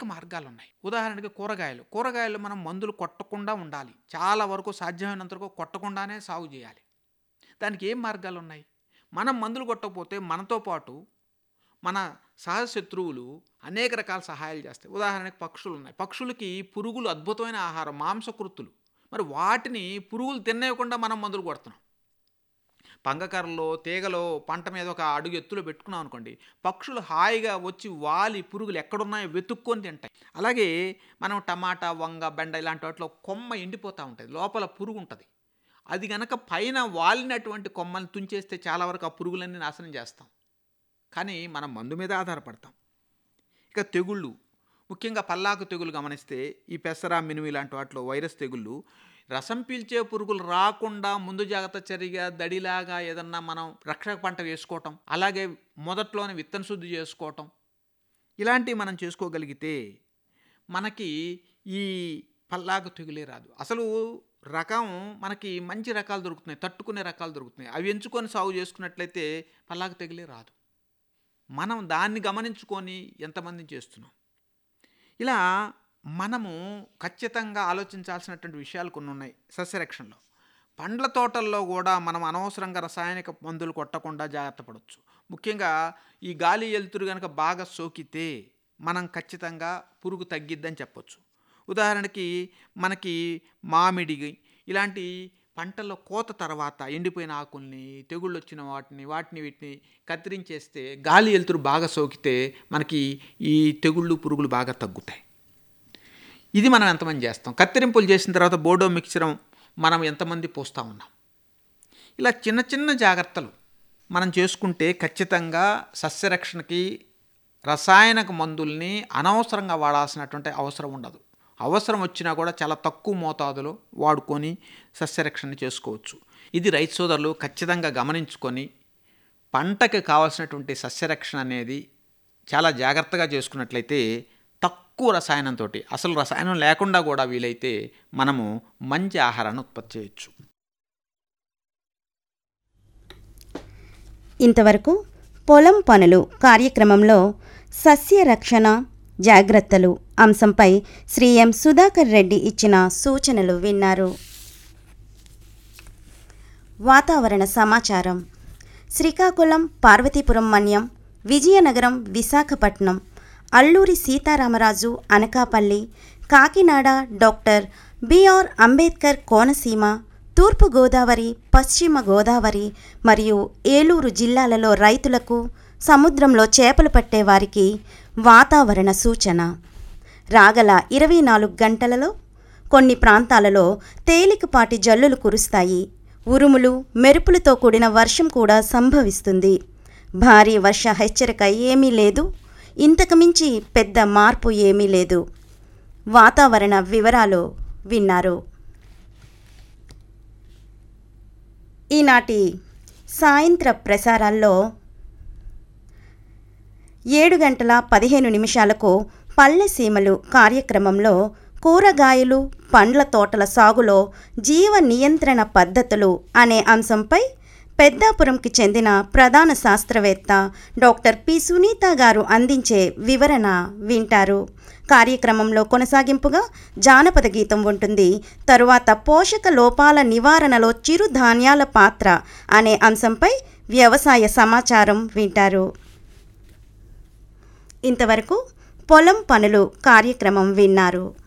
అనేక మార్గాలు ఉన్నాయి ఉదాహరణకి కూరగాయలు కూరగాయలు మనం మందులు కొట్టకుండా ఉండాలి చాలా వరకు సాధ్యమైనంత వరకు కొట్టకుండానే సాగు చేయాలి దానికి ఏం మార్గాలు ఉన్నాయి మనం మందులు కొట్టకపోతే మనతో పాటు మన సహజ శత్రువులు అనేక రకాల సహాయాలు చేస్తాయి ఉదాహరణకి పక్షులు ఉన్నాయి పక్షులకి పురుగులు అద్భుతమైన ఆహారం మాంసకృత్తులు మరి వాటిని పురుగులు తినేయకుండా మనం మందులు కొడుతున్నాం పంగకర్రలో తీగలో పంట మీద ఒక అడుగు ఎత్తులో పెట్టుకున్నాం అనుకోండి పక్షులు హాయిగా వచ్చి వాలి పురుగులు ఎక్కడున్నాయో వెతుక్కొని తింటాయి అలాగే మనం టమాటా వంగ బెండ ఇలాంటి వాటిలో కొమ్మ ఎండిపోతూ ఉంటుంది లోపల పురుగు ఉంటుంది అది గనక పైన వాలినటువంటి కొమ్మల్ని తుంచేస్తే చాలా వరకు ఆ పురుగులన్నీ నాశనం చేస్తాం కానీ మనం మందు మీద ఆధారపడతాం ఇక తెగుళ్ళు ముఖ్యంగా పల్లాకు తెగులు గమనిస్తే ఈ పెసర మినుము ఇలాంటి వాటిలో వైరస్ తెగుళ్ళు రసం పీల్చే పురుగులు రాకుండా ముందు జాగ్రత్త చర్యగా దడిలాగా ఏదన్నా మనం రక్షక పంట వేసుకోవటం అలాగే మొదట్లోనే విత్తన శుద్ధి చేసుకోవటం ఇలాంటివి మనం చేసుకోగలిగితే మనకి ఈ పల్లాకు తెగులే రాదు అసలు రకం మనకి మంచి రకాలు దొరుకుతున్నాయి తట్టుకునే రకాలు దొరుకుతున్నాయి అవి ఎంచుకొని సాగు చేసుకున్నట్లయితే పల్లాకు తెగులే రాదు మనం దాన్ని గమనించుకొని ఎంతమంది చేస్తున్నాం ఇలా మనము ఖచ్చితంగా ఆలోచించాల్సినటువంటి విషయాలు కొన్ని ఉన్నాయి సస్యరక్షణలో పండ్ల తోటల్లో కూడా మనం అనవసరంగా రసాయనిక మందులు కొట్టకుండా జాగ్రత్త పడవచ్చు ముఖ్యంగా ఈ గాలి వెలుతురు కనుక బాగా సోకితే మనం ఖచ్చితంగా పురుగు తగ్గిద్దని చెప్పొచ్చు ఉదాహరణకి మనకి మామిడి ఇలాంటి పంటల్లో కోత తర్వాత ఎండిపోయిన ఆకుల్ని తెగుళ్ళు వచ్చిన వాటిని వాటిని వీటిని కత్తిరించేస్తే గాలి వెలుతురు బాగా సోకితే మనకి ఈ తెగుళ్ళు పురుగులు బాగా తగ్గుతాయి ఇది మనం ఎంతమంది చేస్తాం కత్తిరింపులు చేసిన తర్వాత బోడో మిక్చర్ మనం ఎంతమంది పోస్తూ ఉన్నాం ఇలా చిన్న చిన్న జాగ్రత్తలు మనం చేసుకుంటే ఖచ్చితంగా సస్యరక్షణకి రసాయనిక మందుల్ని అనవసరంగా వాడాల్సినటువంటి అవసరం ఉండదు అవసరం వచ్చినా కూడా చాలా తక్కువ మోతాదులో వాడుకొని సస్యరక్షణ చేసుకోవచ్చు ఇది రైతు సోదరులు ఖచ్చితంగా గమనించుకొని పంటకి కావాల్సినటువంటి సస్యరక్షణ అనేది చాలా జాగ్రత్తగా చేసుకున్నట్లయితే తక్కువ రసాయనంతో అసలు రసాయనం లేకుండా కూడా వీలైతే మనము మంచి ఆహారాన్ని ఉత్పత్తి చేయొచ్చు ఇంతవరకు పొలం పనులు కార్యక్రమంలో సస్యరక్షణ జాగ్రత్తలు అంశంపై శ్రీ ఎం సుధాకర్ రెడ్డి ఇచ్చిన సూచనలు విన్నారు వాతావరణ సమాచారం శ్రీకాకుళం పార్వతీపురం మన్యం విజయనగరం విశాఖపట్నం అల్లూరి సీతారామరాజు అనకాపల్లి కాకినాడ డాక్టర్ బిఆర్ అంబేద్కర్ కోనసీమ తూర్పు గోదావరి పశ్చిమ గోదావరి మరియు ఏలూరు జిల్లాలలో రైతులకు సముద్రంలో చేపలు పట్టే వారికి వాతావరణ సూచన రాగల ఇరవై నాలుగు గంటలలో కొన్ని ప్రాంతాలలో తేలికపాటి జల్లులు కురుస్తాయి ఉరుములు మెరుపులతో కూడిన వర్షం కూడా సంభవిస్తుంది భారీ వర్ష హెచ్చరిక ఏమీ లేదు ఇంతకు మించి పెద్ద మార్పు ఏమీ లేదు వాతావరణ వివరాలు విన్నారు ఈనాటి సాయంత్ర ప్రసారాల్లో ఏడు గంటల పదిహేను నిమిషాలకు పల్లె సీమలు కార్యక్రమంలో కూరగాయలు పండ్ల తోటల సాగులో జీవ నియంత్రణ పద్ధతులు అనే అంశంపై పెద్దాపురంకి చెందిన ప్రధాన శాస్త్రవేత్త డాక్టర్ పి సునీత గారు అందించే వివరణ వింటారు కార్యక్రమంలో కొనసాగింపుగా జానపద గీతం ఉంటుంది తరువాత పోషక లోపాల నివారణలో చిరుధాన్యాల పాత్ర అనే అంశంపై వ్యవసాయ సమాచారం వింటారు ఇంతవరకు పొలం పనులు కార్యక్రమం విన్నారు